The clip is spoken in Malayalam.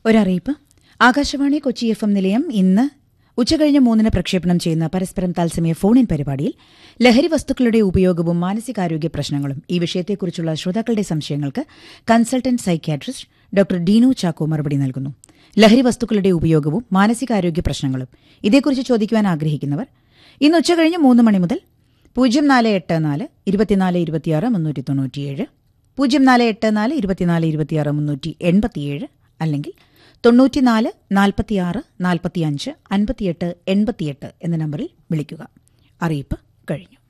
ഒരറിയിപ്പ് ആകാശവാണി കൊച്ചി എഫ് എം നിലയം ഇന്ന് ഉച്ചകഴിഞ്ഞ് മൂന്നിന് പ്രക്ഷേപണം ചെയ്യുന്ന പരസ്പരം തത്സമയ ഫോൺ ഇൻ പരിപാടിയിൽ ലഹരി വസ്തുക്കളുടെ ഉപയോഗവും മാനസികാരോഗ്യ പ്രശ്നങ്ങളും ഈ വിഷയത്തെക്കുറിച്ചുള്ള ശ്രോതാക്കളുടെ സംശയങ്ങൾക്ക് consultant psychiatrist doctor Deenu Chacko മറുപടി നൽകുന്നു ലഹരി വസ്തുക്കളുടെ ഉപയോഗവും മാനസികാരോഗ്യ പ്രശ്നങ്ങളും ഇതേക്കുറിച്ച് ചോദിക്കുവാൻ ആഗ്രഹിക്കുന്നവർ ഇന്ന് ഉച്ചകഴിഞ്ഞ് മൂന്ന് മണി മുതൽ പൂജ്യം നാല് എട്ട് നാല് ഇരുപത്തിനാല് ഇരുപത്തിയാറ് മുന്നൂറ്റി തൊണ്ണൂറ്റിയേഴ് പൂജ്യം നാല് എട്ട് നാല് ഇരുപത്തിനാല് ഇരുപത്തിയാറ് മുന്നൂറ്റി എൺപത്തിയേഴ് അല്ലെങ്കിൽ തൊണ്ണൂറ്റിനാല് നാൽപ്പത്തിയാറ് നാൽപ്പത്തിയഞ്ച് അൻപത്തിയെട്ട് എൺപത്തിയെട്ട് എന്ന നമ്പറിൽ വിളിക്കുക അറിയിപ്പ് കഴിഞ്ഞു